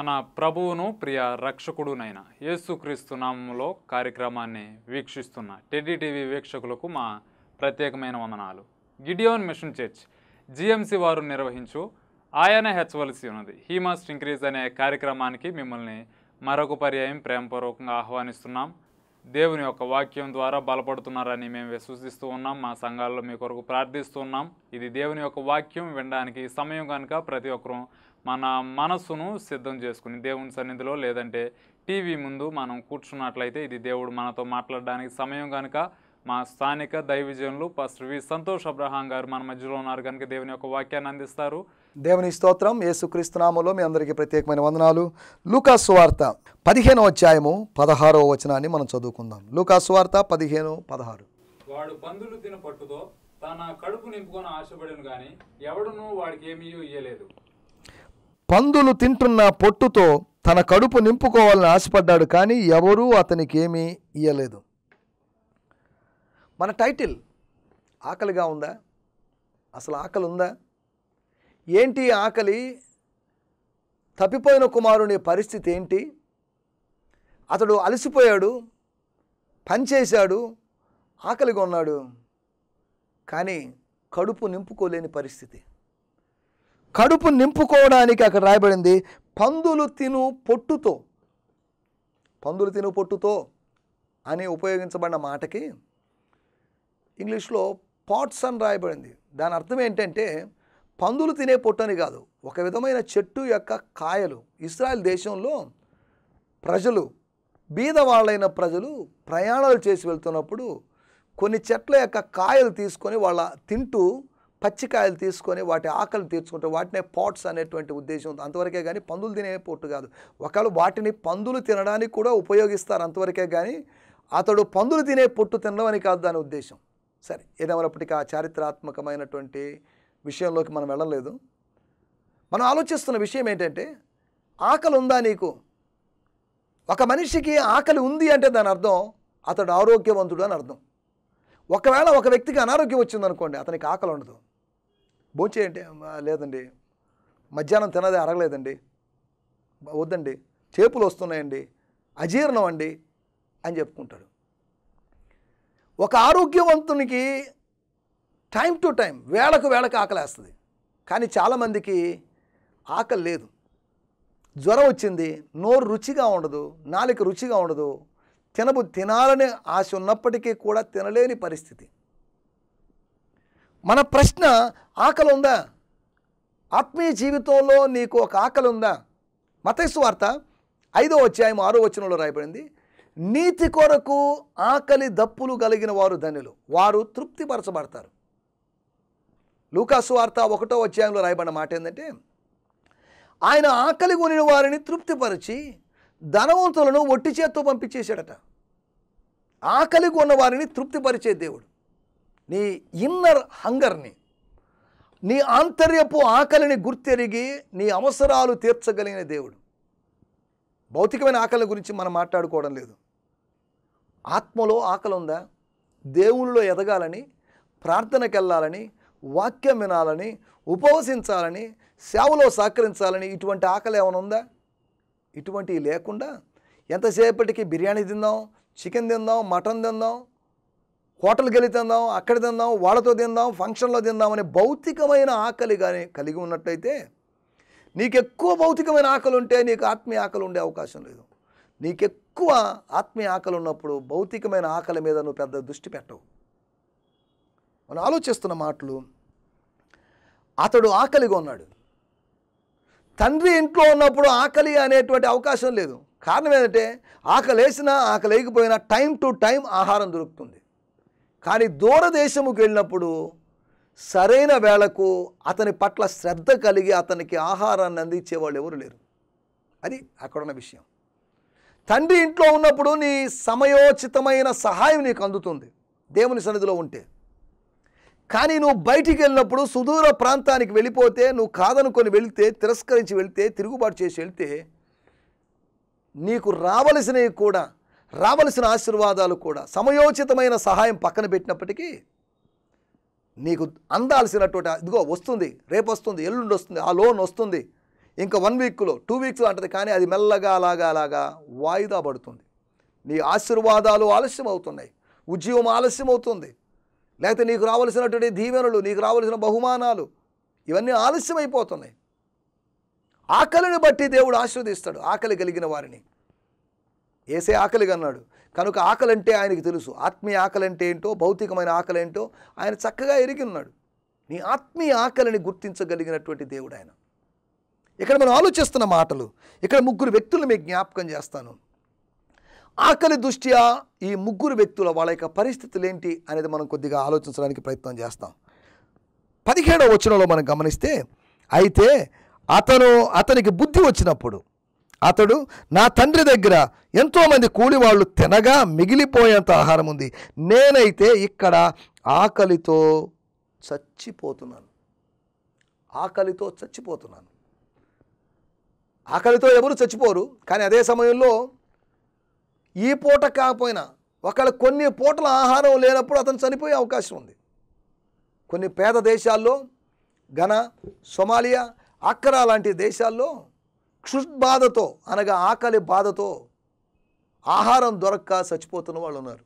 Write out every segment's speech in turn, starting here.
మన ప్రభువును ప్రియ రక్షకుడునైన యేసుక్రీస్తు నామంలో కార్యక్రమాన్ని వీక్షిస్తున్న టెడ్డీ టీవీ వీక్షకులకు మా ప్రత్యేకమైన వందనాలు గిడియోన్ మిషన్ చర్చ్ జిఎంసి వారు నిర్వహించు ఆయనే హెచ్చవలసి ఉన్నది హీ మస్ట్ ఇంక్రీజ్ అనే కార్యక్రమానికి మిమ్మల్ని మరొక పర్యాయం ప్రేమపూర్వకంగా ఆహ్వానిస్తున్నాం దేవుని యొక్క వాక్యం ద్వారా బలపడుతున్నారని మేము విశ్వసిస్తూ ఉన్నాం మా సంఘాల్లో మీ కొరకు ప్రార్థిస్తూ ఉన్నాం ఇది దేవుని యొక్క వాక్యం వినడానికి సమయం కనుక ప్రతి ఒక్కరూ మన మనస్సును సిద్ధం చేసుకుని దేవుని సన్నిధిలో లేదంటే టీవీ ముందు మనం కూర్చున్నట్లయితే ఇది దేవుడు మనతో మాట్లాడడానికి సమయం కనుక మా స్థానిక దైవజనులు పాస్టర్ వి సంతోష్ అబ్రహాం గారు మన మధ్యలో ఉన్నారు కనుక దేవుని యొక్క వాక్యాన్ని అందిస్తారు దేవుని స్తోత్రం యేసుక్రీస్తునామలో మీ అందరికీ ప్రత్యేకమైన వందనాలు లూకా సువార్త పదిహేనో అధ్యాయము పదహారో వచనాన్ని మనం చదువుకుందాం లూకా సువార్త పదిహేను పదహారు వాడు పందులు తిన పట్టుతో తన కడుపు నింపుకొని ఆశపడను కానీ ఎవడునూ వాడికి ఏమీ ఇయ్యలేదు పందులు తింటున్న పొట్టుతో తన కడుపు నింపుకోవాలని ఆశపడ్డాడు కానీ ఎవరూ అతనికి ఏమీ ఇయ్యలేదు మన టైటిల్ ఆకలిగా ఉందా అసలు ఆకలి ఉందా ఏంటి ఆకలి తప్పిపోయిన కుమారుని పరిస్థితి ఏంటి అతడు అలసిపోయాడు పనిచేశాడు ఆకలిగా ఉన్నాడు కానీ కడుపు నింపుకోలేని పరిస్థితి కడుపు నింపుకోవడానికి అక్కడ రాయబడింది పందులు తిను పొట్టుతో పందులు తిను పొట్టుతో అని ఉపయోగించబడిన మాటకి ఇంగ్లీష్లో పాట్స్ అని రాయబడింది దాని అర్థం ఏంటంటే పందులు తినే పొట్టు అని కాదు ఒక విధమైన చెట్టు యొక్క కాయలు ఇస్రాయల్ దేశంలో ప్రజలు బీదవాళ్ళైన ప్రజలు ప్రయాణాలు చేసి వెళ్తున్నప్పుడు కొన్ని చెట్ల యొక్క కాయలు తీసుకొని వాళ్ళ తింటూ పచ్చికాయలు తీసుకొని వాటి ఆకలి తీర్చుకుంటారు వాటినే పాట్స్ అనేటువంటి ఉద్దేశం ఉంది అంతవరకే కానీ పందులు తినే పొట్టు కాదు ఒకవేళ వాటిని పందులు తినడానికి కూడా ఉపయోగిస్తారు అంతవరకే కానీ అతడు పందులు తినే పొట్టు తినడం అని కాదు దాని ఉద్దేశం సరే ఏదేమైనప్పటికీ ఆ చారిత్రాత్మకమైనటువంటి విషయంలోకి మనం వెళ్ళలేదు మనం ఆలోచిస్తున్న విషయం ఏంటంటే ఆకలి ఉందా నీకు ఒక మనిషికి ఆకలి ఉంది అంటే దాని అర్థం అతడు ఆరోగ్యవంతుడు అని అర్థం ఒకవేళ ఒక వ్యక్తికి అనారోగ్యం వచ్చిందనుకోండి అతనికి ఆకలి ఉండదు భోంచేయండి "ఆ, లేదండి మధ్యాహ్నం తినదే అరగలేదండి "బ- వద్దండి చేపులు వస్తున్నాయండి అజీర్ణం అండి అని చెప్పుకుంటాడు ఒక ఆరోగ్యవంతునికి టైం టు టైం వేళకు వేళకు ఆకలేస్తుంది కానీ చాలామందికి ఆకలి లేదు జ్వరం వచ్చింది నోరు రుచిగా ఉండదు నాలుక రుచిగా ఉండదు తినబు తినాలనే ఆశ ఉన్నప్పటికీ కూడా తినలేని పరిస్థితి మన ప్రశ్న ఆకలి ఉందా ఆత్మీయ జీవితంలో నీకు ఒక ఆకలి ఉందా మతైసు వార్త ఐదో అధ్యాయం ఆరో వచనంలో రాయబడింది నీతి కొరకు ఆకలి దప్పులు కలిగిన వారు ధన్యులు వారు తృప్తిపరచబడతారు లూకాసు వార్త ఒకటో అధ్యాయంలో రాయబడిన మాట ఏంటంటే ఆయన ఆకలి కొనిన వారిని తృప్తిపరిచి ధనవంతులను ఒట్టి చేత్తో పంపించేశాడట ఆకలి కొన్న వారిని తృప్తిపరిచే దేవుడు నీ ఇన్నర్ హంగర్ని నీ ఆంతర్యపు ఆకలిని గుర్తెరిగి నీ అవసరాలు తీర్చగలిగిన దేవుడు భౌతికమైన ఆకలి గురించి మనం మాట్లాడుకోవడం లేదు ఆత్మలో ఆకలి ఉందా దేవునిలో ఎదగాలని ప్రార్థనకి వెళ్ళాలని వాక్యం వినాలని ఉపవసించాలని సేవలో సహకరించాలని ఇటువంటి ఆకలి ఏమైనా ఉందా ఇటువంటివి లేకుండా ఎంతసేపటికి బిర్యానీ తిందాం చికెన్ తిందాం మటన్ తిందాం హోటల్కి వెళ్ళి తిందాం అక్కడ తిందాం వాళ్ళతో తిందాం ఫంక్షన్లో తిందాం అనే భౌతికమైన ఆకలి కానీ కలిగి ఉన్నట్లయితే నీకు ఎక్కువ భౌతికమైన ఆకలి ఉంటే నీకు ఆత్మీయ ఆకలి ఉండే అవకాశం లేదు నీకు ఎక్కువ ఆత్మీయ ఆకలి ఉన్నప్పుడు భౌతికమైన ఆకలి మీద నువ్వు పెద్ద దృష్టి పెట్టవు మనం ఆలోచిస్తున్న మాటలు అతడు ఆకలిగా ఉన్నాడు తండ్రి ఇంట్లో ఉన్నప్పుడు ఆకలి అనేటువంటి అవకాశం లేదు కారణం ఏంటంటే ఆకలి వేసినా ఆకలి వేయకపోయినా టైం టు టైం ఆహారం దొరుకుతుంది కానీ దూరదేశముకు వెళ్ళినప్పుడు సరైన వేళకు అతని పట్ల శ్రద్ధ కలిగి అతనికి ఆహారాన్ని అందించేవాళ్ళు ఎవరు లేరు అది అక్కడున్న విషయం తండ్రి ఇంట్లో ఉన్నప్పుడు నీ సమయోచితమైన సహాయం నీకు అందుతుంది దేవుని సన్నిధిలో ఉంటే కానీ నువ్వు బయటికి వెళ్ళినప్పుడు సుదూర ప్రాంతానికి వెళ్ళిపోతే నువ్వు కాదనుకొని వెళితే తిరస్కరించి వెళితే తిరుగుబాటు చేసి వెళ్తే నీకు రావలసినవి కూడా రావలసిన ఆశీర్వాదాలు కూడా సమయోచితమైన సహాయం పక్కన పెట్టినప్పటికీ నీకు అందాల్సినటువంటి ఇదిగో వస్తుంది రేపు వస్తుంది ఎల్లుండి వస్తుంది ఆ లోన్ వస్తుంది ఇంకా వన్ వీక్లో టూ వీక్స్లో అంటది కానీ అది మెల్లగా అలాగా అలాగా వాయిదా పడుతుంది నీ ఆశీర్వాదాలు ఆలస్యం అవుతున్నాయి ఉద్యోగం ఆలస్యం అవుతుంది లేకపోతే నీకు రావలసినటువంటి దీవెనలు నీకు రావలసిన బహుమానాలు ఇవన్నీ ఆలస్యం అయిపోతున్నాయి ఆకలిని బట్టి దేవుడు ఆశీర్వదిస్తాడు ఆకలి కలిగిన వారిని ఏసే ఆకలిగా అన్నాడు కనుక ఆకలి అంటే ఆయనకి తెలుసు ఆత్మీయ ఆకలి అంటే ఏంటో భౌతికమైన ఆకలి ఏంటో ఆయన చక్కగా ఎరిగి ఉన్నాడు నీ ఆత్మీయ ఆకలిని గుర్తించగలిగినటువంటి దేవుడు ఆయన ఇక్కడ మనం ఆలోచిస్తున్న మాటలు ఇక్కడ ముగ్గురు వ్యక్తులను మీకు జ్ఞాపకం చేస్తాను ఆకలి దృష్ట్యా ఈ ముగ్గురు వ్యక్తుల వాళ్ళ యొక్క పరిస్థితులు ఏంటి అనేది మనం కొద్దిగా ఆలోచించడానికి ప్రయత్నం చేస్తాం పదిహేడవ వచనంలో మనం గమనిస్తే అయితే అతను అతనికి బుద్ధి వచ్చినప్పుడు అతడు నా తండ్రి దగ్గర ఎంతోమంది కూలివాళ్ళు తినగా మిగిలిపోయేంత ఆహారం ఉంది నేనైతే ఇక్కడ ఆకలితో చచ్చిపోతున్నాను ఆకలితో చచ్చిపోతున్నాను ఆకలితో ఎవరు చచ్చిపోరు కానీ అదే సమయంలో ఈ పూట కాకపోయినా ఒకవేళ కొన్ని పూటల ఆహారం లేనప్పుడు అతను చనిపోయే అవకాశం ఉంది కొన్ని పేద దేశాల్లో ఘన సొమాలియా అక్కరా లాంటి దేశాల్లో క్షుద్బాధతో అనగా ఆకలి బాధతో ఆహారం దొరక్క చచ్చిపోతున్న వాళ్ళు ఉన్నారు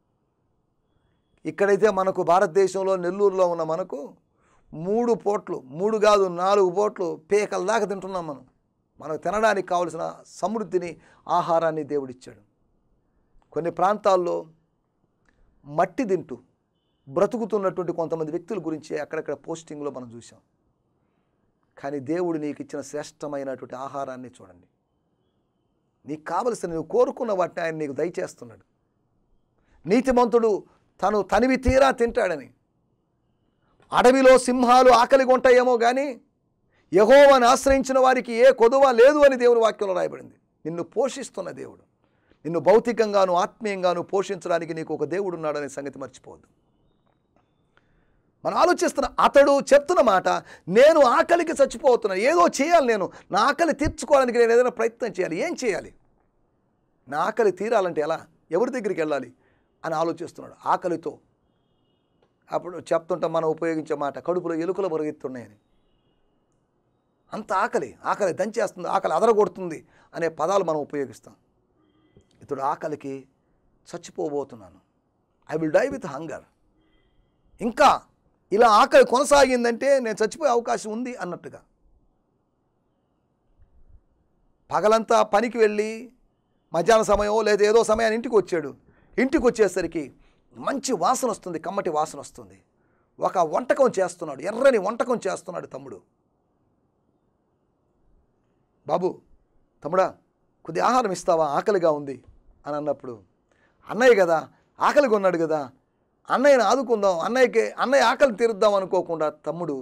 ఇక్కడైతే మనకు భారతదేశంలో నెల్లూరులో ఉన్న మనకు మూడు పోట్లు మూడు కాదు నాలుగు పోట్లు పేకల దాకా తింటున్నాం మనం మనకు తినడానికి కావలసిన సమృద్ధిని ఆహారాన్ని దేవుడిచ్చాడు కొన్ని ప్రాంతాల్లో మట్టి తింటూ బ్రతుకుతున్నటువంటి కొంతమంది వ్యక్తుల గురించి అక్కడక్కడ పోస్టింగ్లో మనం చూసాం కానీ దేవుడు నీకు ఇచ్చిన శ్రేష్టమైనటువంటి ఆహారాన్ని చూడండి నీకు కావలసిన నువ్వు కోరుకున్న వాటిని ఆయన నీకు దయచేస్తున్నాడు నీతిమంతుడు తను తనివి తీరా తింటాడని అడవిలో సింహాలు ఆకలి కొంటాయేమో కానీ యహోవాని ఆశ్రయించిన వారికి ఏ కొదువ లేదు అని దేవుని వాక్యంలో రాయబడింది నిన్ను పోషిస్తున్న దేవుడు నిన్ను భౌతికంగాను ఆత్మీయంగాను పోషించడానికి నీకు ఒక దేవుడు ఉన్నాడనే సంగతి మర్చిపోవద్దు మనం ఆలోచిస్తున్న అతడు చెప్తున్న మాట నేను ఆకలికి చచ్చిపోతున్నాను ఏదో చేయాలి నేను నా ఆకలి తీర్చుకోవడానికి నేను ఏదైనా ప్రయత్నం చేయాలి ఏం చేయాలి నా ఆకలి తీరాలంటే ఎలా ఎవరి దగ్గరికి వెళ్ళాలి అని ఆలోచిస్తున్నాడు ఆకలితో అప్పుడు చెప్తుంటాం మనం ఉపయోగించే మాట కడుపులో ఎలుకలు పరిగెత్తున్నాయని అంత ఆకలి ఆకలి దంచేస్తుంది ఆకలి అదరగొడుతుంది అనే పదాలు మనం ఉపయోగిస్తాం ఇతడు ఆకలికి చచ్చిపోబోతున్నాను I will die with hunger ఇంకా ఇలా ఆకలి కొనసాగిందంటే నేను చచ్చిపోయే అవకాశం ఉంది అన్నట్టుగా పగలంతా పనికి వెళ్ళి మధ్యాహ్న సమయం లేదా ఏదో సమయాన్ని ఇంటికి వచ్చాడు ఇంటికి వచ్చేసరికి మంచి వాసన వస్తుంది కమ్మటి వాసన వస్తుంది ఒక వంటకం చేస్తున్నాడు ఎర్రని వంటకం చేస్తున్నాడు తమ్ముడు బాబు తమ్ముడా కొద్ది ఆహారం ఇస్తావా ఆకలిగా ఉంది అని అన్నప్పుడు అన్నయ్య కదా ఆకలిగా ఉన్నాడు కదా అన్నయ్యని ఆదుకుందాం అన్నయ్యకి అన్నయ్య ఆకలి తీరుద్దాం అనుకోకుండా తమ్ముడు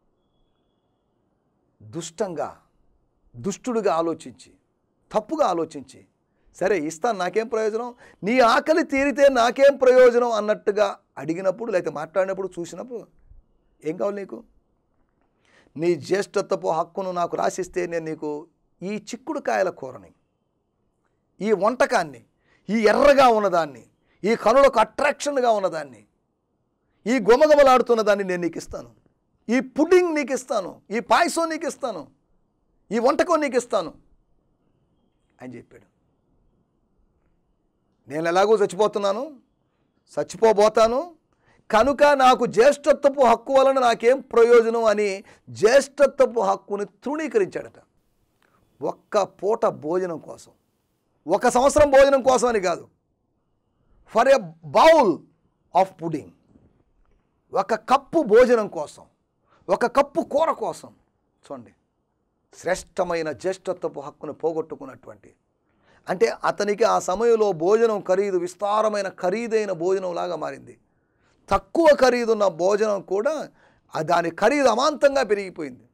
దుష్టంగా దుష్టుడుగా ఆలోచించి తప్పుగా ఆలోచించి సరే ఇస్తాను నాకేం ప్రయోజనం నీ ఆకలి తీరితే నాకేం ప్రయోజనం అన్నట్టుగా అడిగినప్పుడు లేకపోతే మాట్లాడినప్పుడు చూసినప్పుడు ఏం కావాలి నీకు నీ జ్యేష్ఠత్వపు హక్కును నాకు రాసిస్తే నేను నీకు ఈ చిక్కుడుకాయల కూరని ఈ వంటకాన్ని ఈ ఎర్రగా ఉన్నదాన్ని ఈ కనులకు అట్రాక్షన్గా ఉన్నదాన్ని ఈ గుమగుమలాడుతున్న దాన్ని నేను నీకు ఇస్తాను ఈ పుడ్డింగ్ నీకు ఇస్తాను ఈ పాయసం నీకు ఇస్తాను ఈ వంటకం నీకు ఇస్తాను అని చెప్పాడు నేను ఎలాగో చచ్చిపోతున్నాను చచ్చిపోబోతాను కనుక నాకు జ్యేష్ఠత్వపు హక్కు వలన నాకేం ప్రయోజనం అని జ్యేష్ఠత్వపు హక్కుని తృణీకరించాడట ఒక్క పూట భోజనం కోసం ఒక సంవత్సరం భోజనం కోసం అని కాదు for a bowl of pudding ఒక కప్పు భోజనం కోసం ఒక కప్పు కూర కోసం చూడండి శ్రేష్టమైన జ్యేష్ఠత్వపు హక్కును పోగొట్టుకున్నటువంటి అంటే అతనికి ఆ సమయంలో భోజనం ఖరీదు విస్తారమైన ఖరీదైన భోజనం లాగా మారింది తక్కువ ఖరీదున్న భోజనం కూడా ఆ దాని ఖరీదు అమాంతంగా పెరిగిపోయింది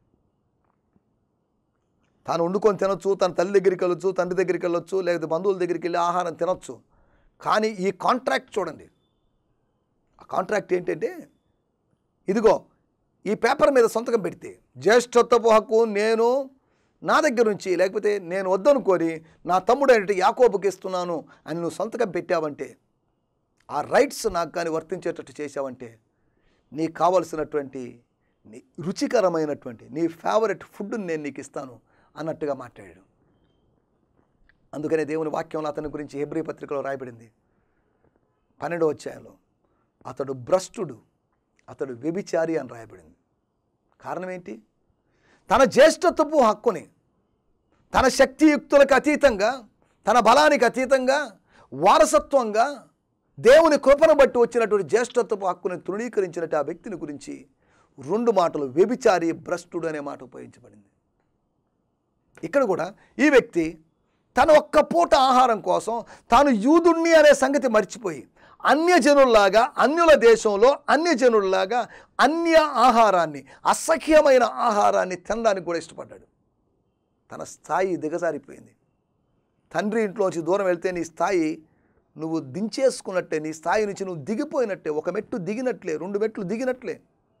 తాను వండుకొని తినొచ్చు తన తల్లి దగ్గరికి వెళ్ళొచ్చు తండ్రి దగ్గరికి వెళ్ళొచ్చు లేదా బంధువుల దగ్గరికి వెళ్ళి ఆహారం తినొచ్చు కానీ ఈ కాంట్రాక్ట్ చూడండి ఆ కాంట్రాక్ట్ ఏంటంటే ఇదిగో ఈ పేపర్ మీద సంతకం పెడితే జ్యేష్ఠత్వపు హక్కు నేను నా దగ్గర నుంచి లేకపోతే నేను వద్దనుకొని నా తమ్ముడు అయినట్టు యాకోబుకి ఇస్తున్నాను అని నువ్వు సంతకం పెట్టావంటే ఆ రైట్స్ నాకు కానీ వర్తించేటట్టు చేసావంటే నీకు కావలసినటువంటి నీ రుచికరమైనటువంటి నీ ఫేవరెట్ ఫుడ్ని నేను నీకు ఇస్తాను అన్నట్టుగా మాట్లాడాడు అందుకనే దేవుని వాక్యంలో అతని గురించి హెబ్రీ పత్రికలో రాయబడింది పన్నెండో అధ్యాయంలో అతడు భ్రష్టుడు అతడు వ్యభిచారి అని రాయబడింది కారణం ఏంటి తన జ్యేష్ఠత్వపు హక్కుని తన శక్తియుక్తులకు అతీతంగా తన బలానికి అతీతంగా వారసత్వంగా దేవుని కృపను బట్టి వచ్చినటువంటి జ్యేష్ఠత్వపు హక్కుని తృణీకరించినట్టు ఆ వ్యక్తిని గురించి రెండు మాటలు వ్యభిచారి భ్రష్టుడు అనే మాట ఉపయోగించబడింది ఇక్కడ కూడా ఈ వ్యక్తి తన ఒక్క పూట ఆహారం కోసం తాను యూదుణ్ణి అనే సంగతి మర్చిపోయి అన్యజనుల్లాగా అన్యుల దేశంలో అన్యజనుల్లాగా అన్య ఆహారాన్ని అసఖ్యమైన ఆహారాన్ని తినడానికి కూడా ఇష్టపడ్డాడు తన స్థాయి దిగజారిపోయింది తండ్రి ఇంట్లోంచి దూరం వెళ్తే నీ స్థాయి నువ్వు దించేసుకున్నట్టే నీ స్థాయి నుంచి నువ్వు దిగిపోయినట్టే ఒక మెట్టు దిగినట్లే రెండు మెట్లు దిగినట్లే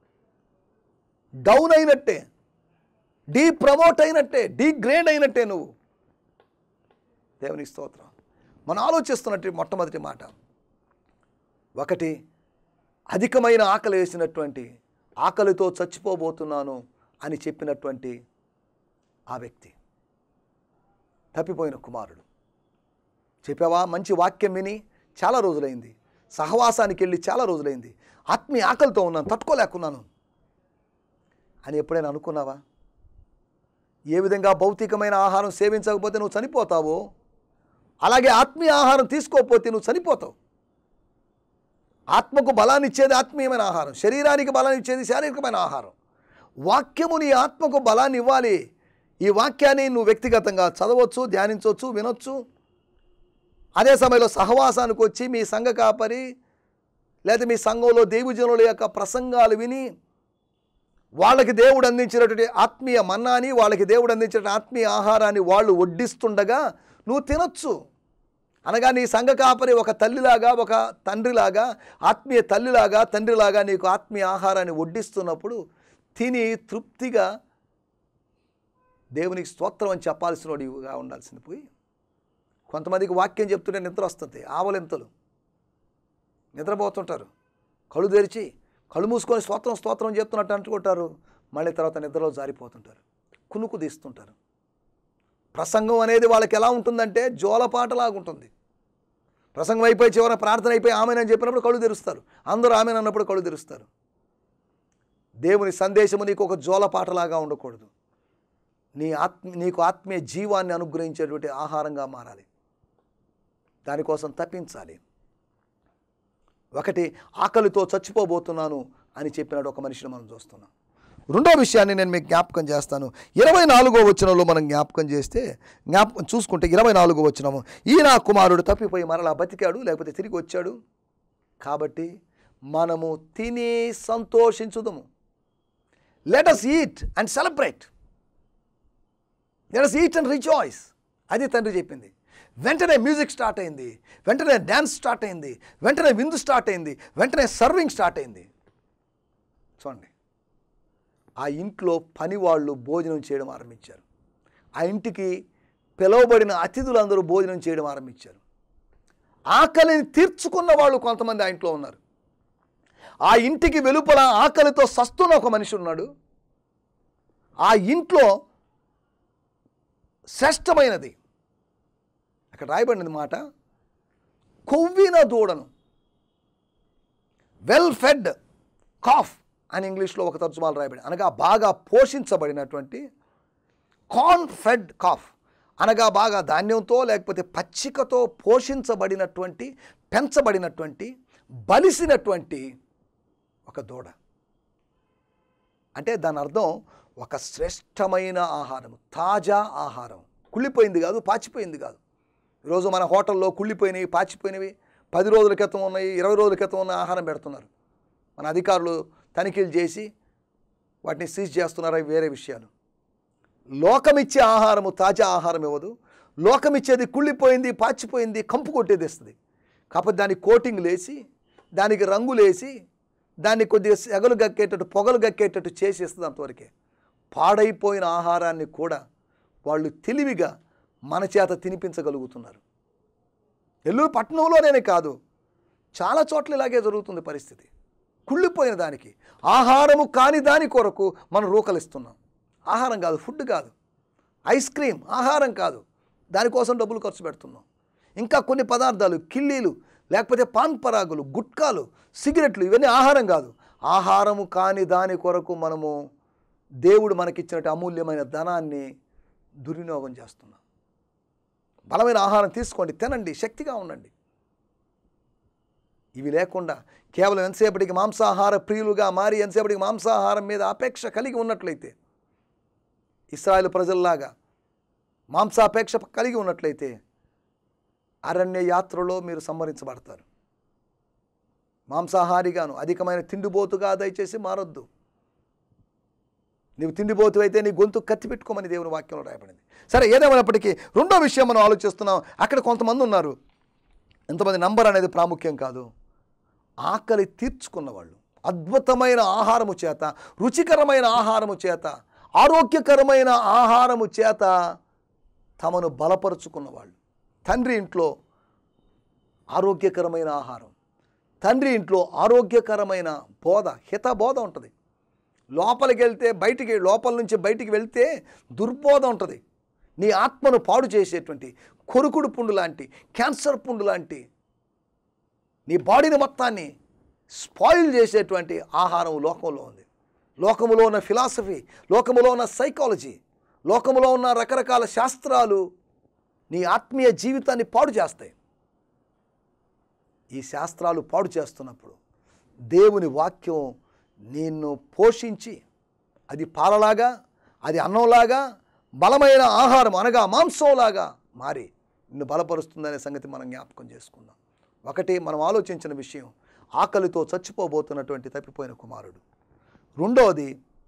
డౌన్ అయినట్టే డీ ప్రమోట్ అయినట్టే డీ గ్రేడ్ అయినట్టే నువ్వు దేవునికి స్తోత్రం మనం ఆలోచిస్తున్నట్టు మొట్టమొదటి మాట ఒకటి అధికమైన ఆకలి వేసినటువంటి ఆకలితో చచ్చిపోబోతున్నాను అని చెప్పినటువంటి ఆ వ్యక్తి తప్పిపోయిన కుమారుడు చెప్పావా మంచి వాక్యం విని చాలా రోజులైంది సహవాసానికి వెళ్ళి చాలా రోజులైంది ఆత్మీయ ఆకలితో ఉన్నాను తట్టుకోలేకున్నాను అని ఎప్పుడైనా అనుకున్నావా ఏ విధంగా భౌతికమైన ఆహారం సేవించకపోతే నువ్వు చనిపోతావో అలాగే ఆత్మీయ ఆహారం తీసుకోకపోతే నువ్వు చనిపోతావు ఆత్మకు బలాన్ని ఇచ్చేది ఆత్మీయమైన ఆహారం శరీరానికి బలాన్ని ఇచ్చేది శారీరకమైన ఆహారం వాక్యము నీ ఆత్మకు బలాన్ని ఇవ్వాలి ఈ వాక్యాన్ని నువ్వు వ్యక్తిగతంగా చదవచ్చు ధ్యానించవచ్చు వినొచ్చు అదే సమయంలో సహవాసానికి వచ్చి మీ సంఘ కాపరి లేదా మీ సంఘంలో దేవుజనుల యొక్క ప్రసంగాలు విని వాళ్ళకి దేవుడు అందించినటువంటి ఆత్మీయ మన్నాని వాళ్ళకి దేవుడు అందించిన ఆత్మీయ ఆహారాన్ని వాళ్ళు వడ్డిస్తుండగా నువ్వు తినొచ్చు అనగా నీ సంఘ కాపరి ఒక తల్లిలాగా ఒక తండ్రిలాగా ఆత్మీయ తల్లిలాగా తండ్రిలాగా నీకు ఆత్మీయ ఆహారాన్ని వడ్డిస్తున్నప్పుడు తిని తృప్తిగా దేవునికి స్తోత్రం అని చెప్పాల్సిన వాడిగా ఉండాల్సింది పోయి కొంతమందికి వాక్యం చెప్తుంటే నిద్ర వస్తుంది ఆవలింతలు నిద్రపోతుంటారు కళ్ళు తెరిచి కళ్ళు మూసుకొని స్తోత్రం స్తోత్రం చెప్తున్నట్టు అంటుకుంటారు మళ్ళీ తర్వాత నిద్రలో జారిపోతుంటారు కునుకు తీస్తుంటారు ప్రసంగం అనేది వాళ్ళకి ఎలా ఉంటుందంటే జోలపాటలాగా ఉంటుంది ప్రసంగం అయిపోయి చివర ప్రార్థన అయిపోయి ఆమెనని చెప్పినప్పుడు కళ్ళు తెరుస్తారు అందరూ ఆమెను అన్నప్పుడు కళ్ళు తెరుస్తారు దేవుని సందేశము నీకు ఒక జోలపాటలాగా ఉండకూడదు నీ ఆత్మ నీకు ఆత్మీయ జీవాన్ని అనుగ్రహించేటువంటి ఆహారంగా మారాలి దానికోసం తప్పించాలి ఒకటి ఆకలితో చచ్చిపోబోతున్నాను అని చెప్పినాడు ఒక మనిషిని మనం చూస్తున్నాం రెండో విషయాన్ని నేను మీకు జ్ఞాపకం చేస్తాను ఇరవై నాలుగో వచనంలో మనం జ్ఞాపకం చేస్తే జ్ఞాపకం చూసుకుంటే ఇరవై నాలుగో వచనము ఈ నా కుమారుడు తప్పిపోయి మరలా బతికాడు లేకపోతే తిరిగి వచ్చాడు కాబట్టి మనము తిని సంతోషించుదము let us eat and celebrate let us eat and rejoice అది తండ్రి చెప్పింది వెంటనే మ్యూజిక్ స్టార్ట్ అయింది వెంటనే డ్యాన్స్ స్టార్ట్ అయింది వెంటనే విందు స్టార్ట్ అయింది వెంటనే సర్వింగ్ స్టార్ట్ అయింది చూడండి ఆ ఇంట్లో పని వాళ్ళు భోజనం చేయడం ఆరంభించారు ఆ ఇంటికి పిలువబడిన అతిథులందరూ భోజనం చేయడం ఆరంభించారు ఆకలిని తీర్చుకున్న వాళ్ళు కొంతమంది ఆ ఇంట్లో ఉన్నారు ఆ ఇంటికి వెలుపల ఆకలితో సస్తున్న ఒక మనిషి ఉన్నాడు ఆ ఇంట్లో శ్రేష్టమైనది అక్కడ రాయబడినది మాట కొవ్విన దూడను వెల్ ఫెడ్ కాఫ్ అని ఇంగ్లీష్లో ఒక తర్జుమాలు రాయబడి అనగా బాగా పోషించబడినటువంటి కార్న్ ఫెడ్ కాఫ్ అనగా బాగా ధాన్యంతో లేకపోతే పచ్చికతో పోషించబడినటువంటి పెంచబడినటువంటి బలిసినటువంటి ఒక దూడ అంటే దాని అర్థం ఒక శ్రేష్టమైన ఆహారం తాజా ఆహారం కుళ్ళిపోయింది కాదు పాచిపోయింది కాదు ఈరోజు మన హోటల్లో కుళ్ళిపోయినవి పాచిపోయినవి పది రోజుల క్రితం ఉన్నాయి ఇరవై రోజుల క్రితం ఉన్న ఆహారం పెడుతున్నారు మన అధికారులు తనిఖీలు చేసి వాటిని సీజ్ చేస్తున్నారు అవి వేరే విషయాలు లోకమిచ్చే ఆహారము తాజా ఆహారం ఇవ్వదు లోకమిచ్చేది కుళ్ళిపోయింది పాచిపోయింది కంపు కొట్టేది ఇస్తుంది కాకపోతే దానికి కోటింగ్ లేసి దానికి రంగులేసి దాన్ని కొద్దిగా సెగలు గక్కేటట్టు పొగలు గక్కేటట్టు చేసి ఇస్తుంది అంతవరకే పాడైపోయిన ఆహారాన్ని కూడా వాళ్ళు తెలివిగా మన చేత తినిపించగలుగుతున్నారు నెల్లూరు పట్టణంలోనే కాదు చాలా చోట్ల ఇలాగే జరుగుతుంది పరిస్థితి కుళ్ళిపోయిన దానికి ఆహారము కాని దాని కొరకు మనం రూకలిస్తున్నాం ఆహారం కాదు ఫుడ్ కాదు ఐస్ క్రీమ్ ఆహారం కాదు దానికోసం డబ్బులు ఖర్చు పెడుతున్నాం ఇంకా కొన్ని పదార్థాలు కిళ్ళీలు లేకపోతే పాన్ పరాగులు గుట్కాలు సిగరెట్లు ఇవన్నీ ఆహారం కాదు ఆహారము కాని దాని కొరకు మనము దేవుడు మనకిచ్చినట్టు అమూల్యమైన ధనాన్ని దుర్వినియోగం చేస్తున్నాం బలమైన ఆహారం తీసుకోండి తినండి శక్తిగా ఉండండి ఇవి లేకుండా కేవలం ఎంతసేపటికి మాంసాహార ప్రియులుగా మారి ఎంతసేపటికి మాంసాహారం మీద అపేక్ష కలిగి ఉన్నట్లయితే ఇస్రాయేల్ ప్రజల్లాగా మాంసాపేక్ష కలిగి ఉన్నట్లయితే అరణ్య యాత్రలో మీరు సంహరించబడతారు మాంసాహారిగాను అధికమైన తిండిబోతుగా దయచేసి మారొద్దు నీవు తిండిపోతు అయితే నీ గొంతు కత్తి పెట్టుకోమని దేవుని వాక్యంలో రాయబడింది సరే ఏదేమైనప్పటికీ రెండో విషయం మనం ఆలోచిస్తున్నాం అక్కడ కొంతమంది ఉన్నారు ఎంతమంది నంబర్ అనేది ప్రాముఖ్యం కాదు ఆకలి తీర్చుకున్న వాళ్ళు అద్భుతమైన ఆహారము చేత రుచికరమైన ఆహారము చేత ఆరోగ్యకరమైన ఆహారము చేత తమను బలపరుచుకున్న వాళ్ళు తండ్రి ఇంట్లో ఆరోగ్యకరమైన ఆహారం తండ్రి ఇంట్లో ఆరోగ్యకరమైన బోధ హిత బోధ ఉంటుంది లోపలికి వెళ్తే బయటికి లోపల నుంచి బయటికి వెళ్తే దుర్బోధ ఉంటుంది నీ ఆత్మను పాడు చేసేటువంటి కొరుకుడు పుండు లాంటి క్యాన్సర్ పుండు లాంటి నీ బాడీని మొత్తాన్ని స్పాయిల్ చేసేటువంటి ఆహారం లోకంలో ఉంది లోకములో ఉన్న ఫిలాసఫీ లోకములో ఉన్న సైకాలజీ లోకములో ఉన్న రకరకాల శాస్త్రాలు నీ ఆత్మీయ జీవితాన్ని పాడు చేస్తాయి ఈ శాస్త్రాలు పాడు చేస్తున్నప్పుడు దేవుని వాక్యం నిన్ను పోషించి అది పాలలాగా అది అన్నంలాగా బలమైన ఆహారం అనగా మాంసంలాగా మారి నిన్ను బలపరుస్తుందనే సంగతి మనం జ్ఞాపకం చేసుకుందాం ఒకటి మనం ఆలోచించిన విషయం ఆకలితో చచ్చిపోబోతున్నటువంటి తప్పిపోయిన కుమారుడు రెండవది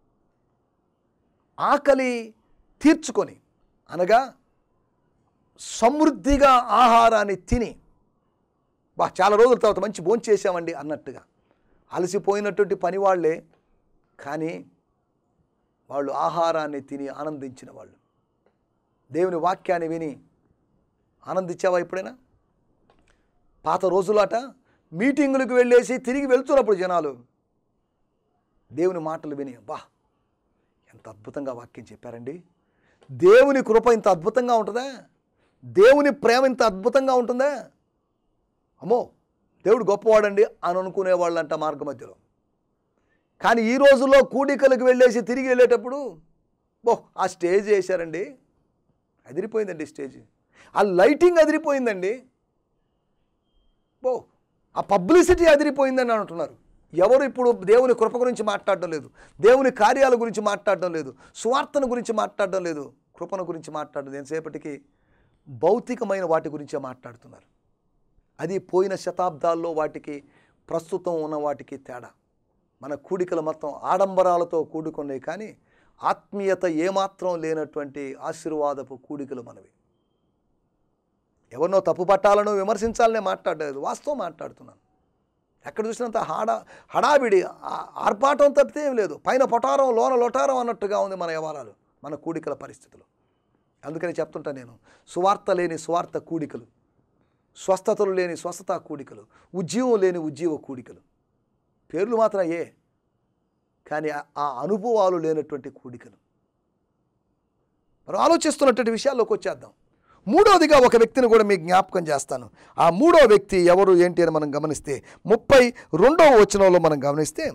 ఆకలి తీర్చుకొని అనగా సమృద్ధిగా ఆహారాన్ని తిని బా చాలా రోజుల తర్వాత మంచి భోంచేసామండి చేసామండి అన్నట్టుగా అలసిపోయినటువంటి పని వాళ్ళే కానీ వాళ్ళు ఆహారాన్ని తిని ఆనందించిన వాళ్ళు దేవుని వాక్యాన్ని విని ఆనందించావా ఎప్పుడైనా పాత రోజులాట మీటింగులకు వెళ్ళేసి తిరిగి వెళ్తున్నప్పుడు జనాలు దేవుని మాటలు విని బా ఎంత అద్భుతంగా వాక్యం చెప్పారండి దేవుని కృప ఇంత అద్భుతంగా ఉంటుందా దేవుని ప్రేమ ఇంత అద్భుతంగా ఉంటుందా అమ్మో దేవుడు గొప్పవాడండి అని అనుకునే వాళ్ళంట మార్గ మధ్యలో కానీ ఈ రోజుల్లో కూడికలకు వెళ్ళేసి తిరిగి వెళ్ళేటప్పుడు బో ఆ స్టేజ్ వేశారండి అదిరిపోయిందండి స్టేజ్ ఆ లైటింగ్ అదిరిపోయిందండి బో ఆ పబ్లిసిటీ అదిరిపోయిందని అంటున్నారు ఎవరు ఇప్పుడు దేవుని కృప గురించి మాట్లాడడం లేదు దేవుని కార్యాల గురించి మాట్లాడడం లేదు సువార్తను గురించి మాట్లాడడం లేదు కృపను గురించి మాట్లాడడం ఎంతసేపటికి భౌతికమైన వాటి గురించే మాట్లాడుతున్నారు అది పోయిన శతాబ్దాల్లో వాటికి ప్రస్తుతం ఉన్న వాటికి తేడా మన కూడికలు మొత్తం ఆడంబరాలతో కూడుకున్నాయి కానీ ఆత్మీయత ఏమాత్రం లేనటువంటి ఆశీర్వాదపు కూడికలు మనవి ఎవరినో తప్పు పట్టాలను విమర్శించాలనే మాట్లాడలేదు వాస్తవం మాట్లాడుతున్నాను ఎక్కడ చూసినంత హడా హడావిడి ఆ- ఆర్భాటం తప్పితే ఏం లేదు పైన పొటారం లోన లొటారం అన్నట్టుగా ఉంది మన వ్యవహారాలు మన కూడికల పరిస్థితులు అందుకని చెప్తుంటా నేను సువార్త లేని స్వార్థ కూడికలు స్వస్థతలు లేని స్వస్థత కూడికలు ఉద్యోగం లేని ఉద్యోగ కూడికలు పేర్లు మాత్రం ఏ కానీ ఆ- ఆ అనుభవాలు లేనటువంటి కూడికలు మనం ఆలోచిస్తున్నటువంటి విషయాల్లోకి వచ్చేద్దాం మూడవదిగా ఒక వ్యక్తిని కూడా మీకు జ్ఞాపకం చేస్తాను ఆ మూడో వ్యక్తి ఎవరు ఏంటి అని మనం గమనిస్తే ముప్పై రెండవ వచనంలో మనం గమనిస్తే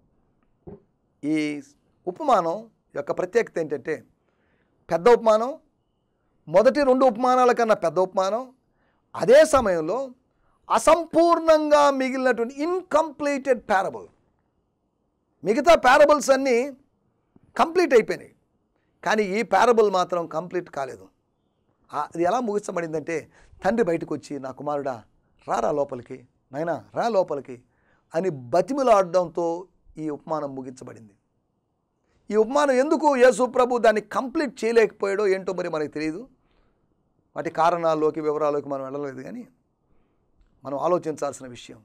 ఈ ఉపమానం యొక్క ప్రత్యేకత ఏంటంటే పెద్ద ఉపమానం మొదటి రెండు ఉపమానాల కన్నా పెద్ద ఉపమానం అదే సమయంలో అసంపూర్ణంగా మిగిలినటువంటి ఇన్కంప్లీటెడ్ పారబుల్ మిగతా పారబుల్స్ అన్నీ కంప్లీట్ అయిపోయినాయి కానీ ఈ పారబుల్ మాత్రం కంప్లీట్ కాలేదు ఆ- అది ఎలా ముగించబడిందంటే తండ్రి బయటకు వచ్చి నా కుమారుడా రారా లోపలికి నాయనా రా లోపలికి అని బతిమిలాడడంతో ఈ ఉపమానం ముగించబడింది ఈ ఉపమానం ఎందుకు యేసు ప్రభు దాన్ని కంప్లీట్ చేయలేకపోయాడో ఏంటో మరి మనకు తెలియదు వాటి కారణాల్లోకి వివరాల్లోకి మనం వెళ్ళలేదు కానీ మనం ఆలోచించాల్సిన విషయం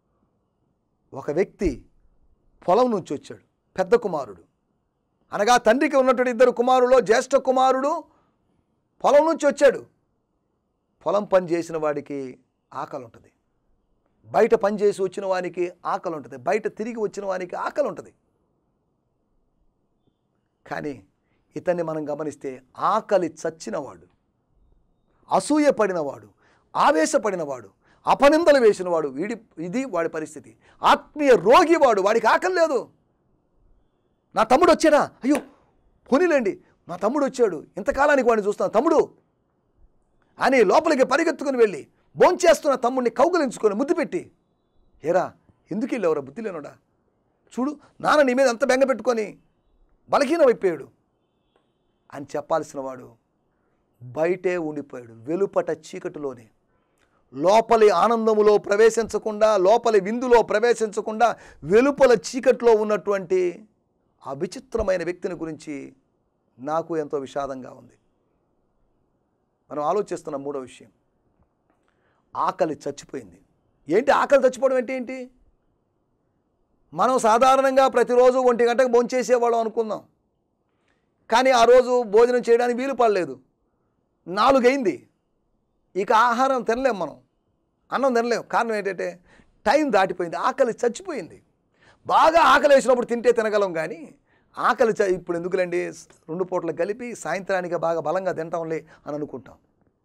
ఒక వ్యక్తి పొలం నుంచి వచ్చాడు పెద్ద కుమారుడు అనగా తండ్రికి ఉన్నటువంటి ఇద్దరు కుమారులో జ్యేష్ఠ కుమారుడు పొలం నుంచి వచ్చాడు పొలం పని చేసిన వాడికి ఆకలి ఉంటుంది బయట పని చేసి వచ్చిన వానికి ఆకలి ఉంటుంది బయట తిరిగి వచ్చిన వానికి ఆకలి ఉంటుంది కానీ ఇతన్ని మనం గమనిస్తే ఆకలి చచ్చినవాడు అసూయపడినవాడు ఆవేశపడినవాడు అపనిందలు వేసినవాడు వీడి ఇది వాడి పరిస్థితి ఆత్మీయ రోగి వాడు వాడికి ఆకలి లేదు నా తమ్ముడు వచ్చాడా అయ్యో పోనీలేండి నా తమ్ముడు వచ్చాడు ఇంతకాలానికి వాడిని చూస్తాను తమ్ముడు అని లోపలికి పరిగెత్తుకుని వెళ్ళి భోంచేస్తున్న తమ్ముడిని కౌగులించుకొని ముద్దు పెట్టి ఏరా ఎందుకు వెళ్ళేవరా బుద్ధి లేనోడా చూడు నాన్న నీ మీద అంత బెంగ పెట్టుకొని బలహీనమైపోయాడు అని చెప్పాల్సిన వాడు బయటే ఉండిపోయాడు వెలుపట చీకటిలోనే లోపలి ఆనందములో ప్రవేశించకుండా లోపలి విందులో ప్రవేశించకుండా వెలుపల చీకట్లో ఉన్నటువంటి ఆ విచిత్రమైన వ్యక్తిని గురించి నాకు ఎంతో విషాదంగా ఉంది మనం ఆలోచిస్తున్న మూడో విషయం ఆకలి చచ్చిపోయింది ఏంటి ఆకలి చచ్చిపోవడం అంటే ఏంటి మనం సాధారణంగా ప్రతిరోజు ఒంటి గంటకు భోంచేసేవాళ్ళం అనుకుందాం కానీ ఆ రోజు భోజనం చేయడానికి వీలు పడలేదు నాలుగైంది ఇక ఆహారం తినలేం మనం అన్నం తినలేం కారణం ఏంటంటే టైం దాటిపోయింది ఆకలి చచ్చిపోయింది బాగా ఆకలి వేసినప్పుడు తింటే తినగలం కానీ ఆకలి చ ఇప్పుడు ఎందుకులేండి రెండు పూటలు కలిపి సాయంత్రానికి బాగా బలంగా తింటాంలే అని అనుకుంటాం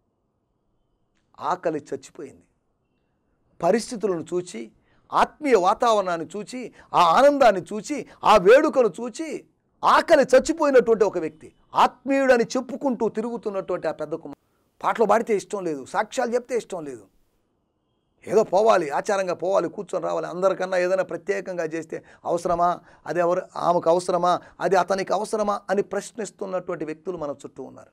ఆకలి చచ్చిపోయింది పరిస్థితులను చూచి ఆత్మీయ వాతావరణాన్ని చూచి ఆ ఆనందాన్ని చూచి ఆ వేడుకను చూచి ఆకలి చచ్చిపోయినటువంటి ఒక వ్యక్తి ఆత్మీయుడని చెప్పుకుంటూ తిరుగుతున్నటువంటి ఆ పెద్ద కుమార్ పాటలు పాడితే ఇష్టం లేదు సాక్ష్యాలు చెప్తే ఇష్టం లేదు ఏదో పోవాలి ఆచారంగా పోవాలి కూర్చొని రావాలి అందరికన్నా ఏదైనా ప్రత్యేకంగా చేస్తే అవసరమా అది ఎవరు ఆమెకు అవసరమా అది అతనికి అవసరమా అని ప్రశ్నిస్తున్నటువంటి వ్యక్తులు మన చుట్టూ ఉన్నారు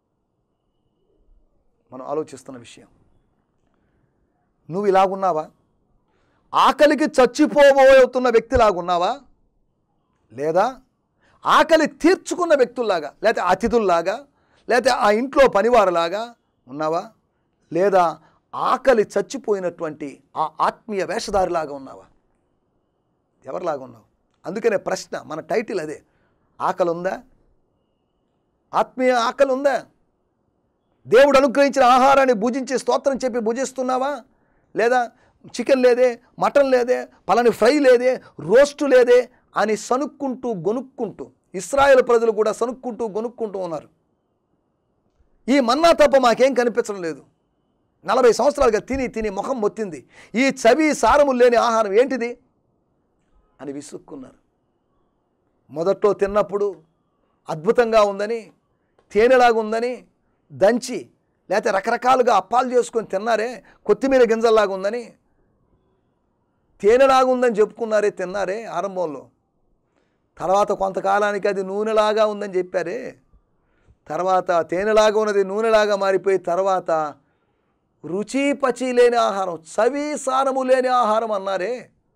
మనం ఆలోచిస్తున్న విషయం నువ్వు ఇలాగున్నావా ఆకలికి చచ్చిపోబోతున్న వ్యక్తిలాగున్నావా లేదా ఆకలి తీర్చుకున్న వ్యక్తుల్లాగా లేకపోతే అతిథుల్లాగా లేకపోతే ఆ ఇంట్లో పనివారులాగా ఉన్నావా లేదా ఆకలి చచ్చిపోయినటువంటి ఆ ఆత్మీయ వేషధారిలాగా ఉన్నావా ఎవరిలాగా ఉన్నావు అందుకనే ప్రశ్న మన టైటిల్ అదే ఆకలి ఉందా ఆత్మీయ ఆకలి ఉందా దేవుడు అనుగ్రహించిన ఆహారాన్ని భుజించి స్తోత్రం చెప్పి భుజిస్తున్నావా లేదా చికెన్ లేదే మటన్ లేదే పలాని ఫ్రై లేదే రోస్టు లేదే అని సనుక్కుంటూ గొనుక్కుంటూ ఇస్రాయేల్ ప్రజలు కూడా సనుక్కుంటూ గొనుక్కుంటూ ఉన్నారు ఈ మన్నా తప్ప మాకేం కనిపించడం లేదు నలభై సంవత్సరాలుగా తిని తిని ముఖం మొత్తింది ఈ చవి సారము లేని ఆహారం ఏంటిది అని విసుక్కున్నారు మొదట్లో తిన్నప్పుడు అద్భుతంగా ఉందని తేనెలాగా ఉందని దంచి లేకపోతే రకరకాలుగా అప్పాలు చేసుకొని తిన్నారే కొత్తిమీర గింజల్లాగా ఉందని తేనెలాగా ఉందని చెప్పుకున్నారే తిన్నారే ఆరంభంలో తర్వాత కొంతకాలానికి అది నూనెలాగా ఉందని చెప్పారే తర్వాత తేనెలాగా ఉన్నది నూనెలాగా మారిపోయి తర్వాత రుచి పచి లేని ఆహారం చవి సారము లేని ఆహారం అన్నారే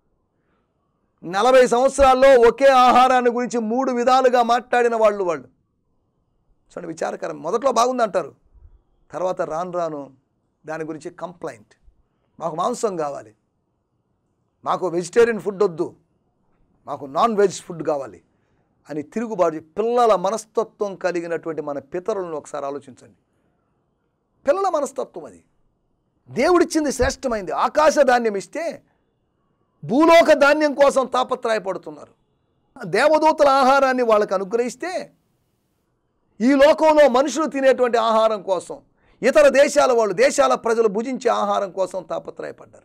నలభై సంవత్సరాల్లో ఒకే ఆహారాన్ని గురించి మూడు విధాలుగా మాట్లాడిన వాళ్ళు వాళ్ళు చూడండి విచారకరం మొదట్లో బాగుంది అంటారు తర్వాత రాను రాను దాని గురించి కంప్లైంట్ మాకు మాంసం కావాలి మాకు వెజిటేరియన్ ఫుడ్ వద్దు మాకు నాన్ వెజ్ ఫుడ్ కావాలి అని తిరుగుబాటు చే- పిల్లల మనస్తత్వం కలిగినటువంటి మన పితరులను ఒకసారి ఆలోచించండి పిల్లల మనస్తత్వం అది దేవుడిచ్చింది శ్రేష్టమైంది ఆకాశ ధాన్యం ఇస్తే భూలోక ధాన్యం కోసం తాపత్రయపడుతున్నారు దేవదూతల ఆహారాన్ని వాళ్ళకు అనుగ్రహిస్తే ఈ లోకంలో మనుషులు తినేటువంటి ఆహారం కోసం ఇతర దేశాల వాళ్ళు దేశాల ప్రజలు భుజించే ఆహారం కోసం తాపత్రయపడ్డారు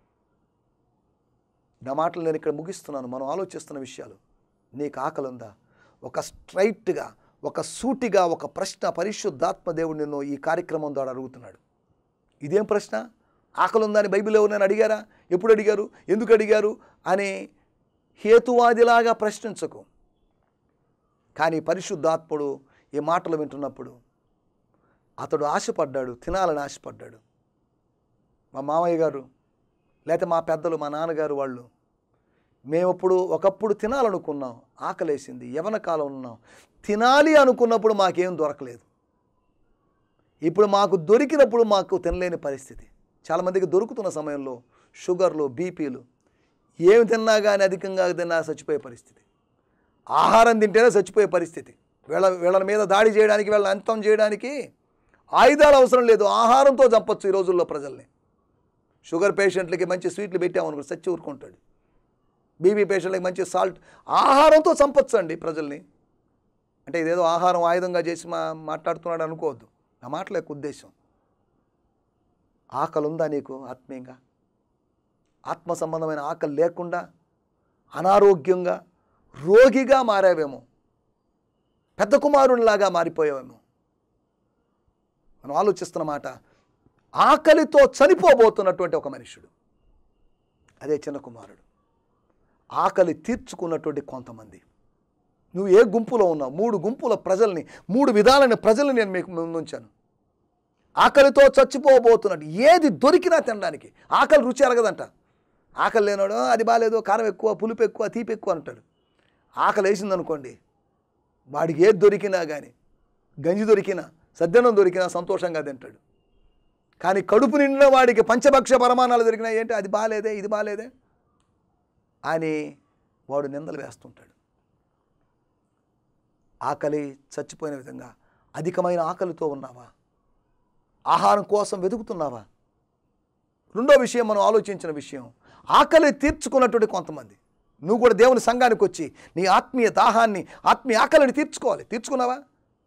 నా మాటలు నేను ఇక్కడ ముగిస్తున్నాను మనం ఆలోచిస్తున్న విషయాలు నీకు ఆకలి ఉందా ఒక స్ట్రైట్గా ఒక సూటిగా ఒక ప్రశ్న పరిశుద్ధాత్మ దేవుడు నిన్ను ఈ కార్యక్రమం ద్వారా అడుగుతున్నాడు ఇదేం ప్రశ్న ఆకలి ఉందా అని బైబిల్ ఎవరు నేను అడిగారా ఎప్పుడు అడిగారు ఎందుకు అడిగారు అని హేతువాదిలాగా ప్రశ్నించకు కానీ పరిశుద్ధాత్ముడు ఈ మాటలు వింటున్నప్పుడు అతడు ఆశపడ్డాడు తినాలని ఆశపడ్డాడు మా మామయ్య గారు లేకపోతే మా పెద్దలు మా నాన్నగారు వాళ్ళు మేమప్పుడు ఒకప్పుడు తినాలనుకున్నాం ఆకలేసింది యవన కాలం ఉన్నాం తినాలి అనుకున్నప్పుడు మాకేం దొరకలేదు ఇప్పుడు మాకు దొరికినప్పుడు మాకు తినలేని పరిస్థితి చాలామందికి దొరుకుతున్న సమయంలో షుగర్లు బీపీలు ఏమి తిన్నా కానీ అధికంగా తిన్నా చచ్చిపోయే పరిస్థితి ఆహారం తింటేనే చచ్చిపోయే పరిస్థితి వీళ్ళ వీళ్ళ మీద దాడి చేయడానికి వీళ్ళని అంతం చేయడానికి ఆయుధాలు అవసరం లేదు ఆహారంతో చంపొచ్చు ఈ రోజుల్లో ప్రజల్ని షుగర్ పేషెంట్లకి మంచి స్వీట్లు పెట్టామనుకో చచ్చి ఊరుకుంటాడు బీపీ పేషెంట్లకి మంచి సాల్ట్ ఆహారంతో చంపొచ్చు అండి ప్రజల్ని అంటే ఇదేదో ఆహారం ఆయుధంగా చేసి మా మాట్లాడుతున్నాడు అనుకోవద్దు నా మాటల యొక్క ఉద్దేశం ఆకలి ఉందా నీకు ఆత్మీయంగా ఆత్మ సంబంధమైన ఆకలి లేకుండా అనారోగ్యంగా రోగిగా మారావేమో పెద్ద కుమారునిలాగా మారిపోయావేమో మనం ఆలోచిస్తున్న మాట ఆకలితో చనిపోబోతున్నటువంటి ఒక మనుషుడు అదే చిన్న కుమారుడు ఆకలి తీర్చుకున్నటువంటి కొంతమంది నువ్వు ఏ గుంపులో ఉన్నావు మూడు గుంపుల ప్రజల్ని మూడు విధాలైన ప్రజల్ని నేను మీకు ముందుంచాను ఆకలితో చచ్చిపోబోతున్నట్టు ఏది దొరికినా తినడానికి ఆకలి రుచి అరగదంట ఆకలి లేనాడు అది బాగాలేదు కారం ఎక్కువ పులుపు ఎక్కువ తీపి ఎక్కువ అంటాడు ఆకలి వేసిందనుకోండి వాడికి ఏది దొరికినా కానీ గంజి దొరికినా సద్దనం దొరికినా సంతోషంగా తింటాడు కానీ కడుపు నిండిన వాడికి పంచభక్ష పరమాణాలు దొరికినా ఏంటి అది బాగాలేదే ఇది బాగాలేదే అని వాడు నిందలు వేస్తుంటాడు ఆకలి చచ్చిపోయిన విధంగా అధికమైన ఆకలితో ఉన్నావా ఆహారం కోసం వెతుకుతున్నావా రెండో విషయం మనం ఆలోచించిన విషయం ఆకలి తీర్చుకున్నటువంటి కొంతమంది నువ్వు కూడా దేవుని సంఘానికి వచ్చి నీ ఆత్మీయ దాహాన్ని ఆత్మీయ ఆకలిని తీర్చుకోవాలి తీర్చుకున్నావా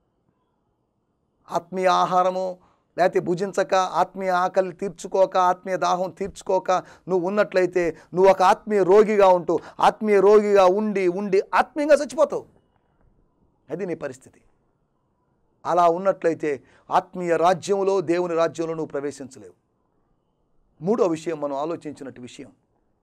ఆత్మీయ ఆహారము లేకపోతే భుజించక ఆత్మీయ ఆకలి తీర్చుకోక ఆత్మీయ దాహం తీర్చుకోక నువ్వు ఉన్నట్లయితే నువ్వు ఒక ఆత్మీయ రోగిగా ఉంటూ ఆత్మీయ రోగిగా ఉండి ఉండి ఆత్మీయంగా చచ్చిపోతావు అది నీ పరిస్థితి అలా ఉన్నట్లయితే ఆత్మీయ రాజ్యంలో దేవుని రాజ్యంలో నువ్వు ప్రవేశించలేవు మూడో విషయం మనం ఆలోచించినట్టు విషయం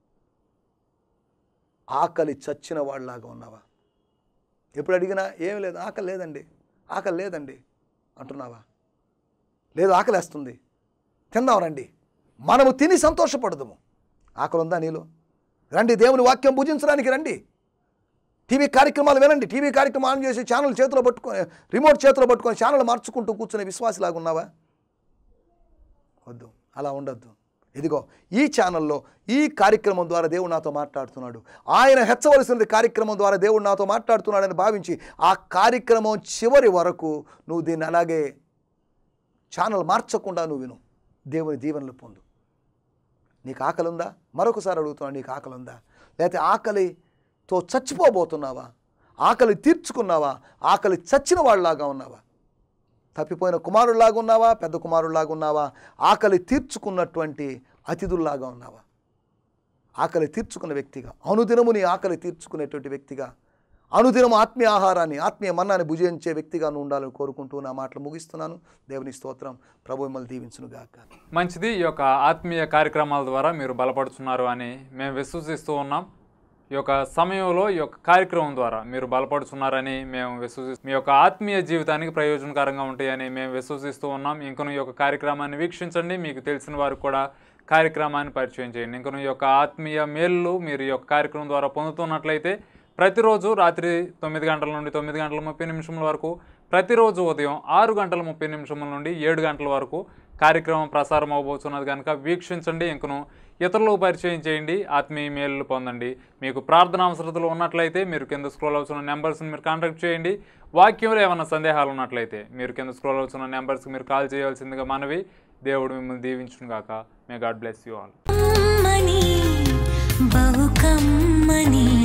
ఆకలి చచ్చిన వాళ్ళలాగా ఉన్నావా ఎప్పుడు అడిగినా ఏం లేదు ఆకలి లేదండి ఆకలి లేదండి అంటున్నావా లేదు ఆకలేస్తుంది తిందాం రండి మనము తిని సంతోషపడదుము ఆకలి ఉందా నీలో రండి దేవుని వాక్యం భుజించడానికి రండి టీవీ కార్యక్రమాలు వినండి టీవీ కార్యక్రమం ఆన్ చేసి ఛానల్ చేతిలో పట్టుకొని రిమోట్ చేతిలో పట్టుకొని ఛానల్ మార్చుకుంటూ కూర్చునే విశ్వాసలాగా ఉన్నావా వద్దు అలా ఉండొద్దు ఇదిగో ఈ ఛానల్లో ఈ కార్యక్రమం ద్వారా దేవుడు నాతో మాట్లాడుతున్నాడు ఆయన హెచ్చవలసినది కార్యక్రమం ద్వారా దేవుడు నాతో మాట్లాడుతున్నాడని భావించి ఆ కార్యక్రమం చివరి వరకు నువ్వు దీన్ని అలాగే ఛానల్ మార్చకుండా నువ్వు విను దేవుని దీవెనలు పొందు నీకు ఆకలి ఉందా మరొకసారి అడుగుతున్నాను నీకు ఆకలి ఉందా లేకపోతే ఆకలితో చచ్చిపోబోతున్నావా ఆకలి తీర్చుకున్నావా ఆకలి చచ్చిన వాళ్ళలాగా ఉన్నావా తప్పిపోయిన కుమారుల్లాగా ఉన్నావా పెద్ద కుమారుల్లాగా ఉన్నావా ఆకలి తీర్చుకున్నటువంటి అతిథుల్లాగా ఉన్నావా ఆకలి తీర్చుకున్న వ్యక్తిగా అనుదినము నీ ఆకలి తీర్చుకునేటువంటి వ్యక్తిగా అనుదినం ఆత్మీయ ఆహారాన్ని ఆత్మీయ మన్నాన్ని భుజించే వ్యక్తిగా నువ్వు ఉండాలని కోరుకుంటూ నా మాటలు ముగిస్తున్నాను దేవుని స్తోత్రం ప్రభు మిమ్మల్ని దీవించును గాక మంచిది ఈ యొక్క ఆత్మీయ కార్యక్రమాల ద్వారా మీరు బలపడుతున్నారు అని మేము విశ్వసిస్తూ ఉన్నాం ఈ యొక్క సమయంలో ఈ యొక్క కార్యక్రమం ద్వారా మీరు బలపడుతున్నారని మేము విశ్వసి మీ యొక్క ఆత్మీయ జీవితానికి ప్రయోజనకరంగా ఉంటాయని మేము విశ్వసిస్తూ ఉన్నాం ఇంకను ఈ యొక్క కార్యక్రమాన్ని వీక్షించండి మీకు తెలిసిన వారికి కూడా కార్యక్రమాన్ని పరిచయం చేయండి ఇంకను ఈ యొక్క ఆత్మీయ మేలు మీరు ఈ యొక్క కార్యక్రమం ద్వారా పొందుతున్నట్లయితే ప్రతిరోజు రాత్రి తొమ్మిది గంటల నుండి తొమ్మిది గంటల ముప్పై నిమిషముల వరకు ప్రతిరోజు ఉదయం ఆరు గంటల ముప్పై నిమిషముల నుండి ఏడు గంటల వరకు కార్యక్రమం ప్రసారం అవబోతున్నది కనుక వీక్షించండి ఇంకను ఇతరులకు పరిచయం చేయండి ఆత్మీయ మేలు పొందండి మీకు ప్రార్థన అవసరతలు ఉన్నట్లయితే మీరు కింద స్క్రోల్ అవుతున్న నెంబర్స్ని మీరు కాంటాక్ట్ చేయండి వాక్యంలో ఏమైనా సందేహాలు ఉన్నట్లయితే మీరు కింద స్క్రోల్ అవుతున్న నెంబర్స్కి మీరు కాల్ చేయాల్సిందిగా మనవి దేవుడు మిమ్మల్ని దీవించును గాక may God bless you all కమ్మని బహు కమ్మని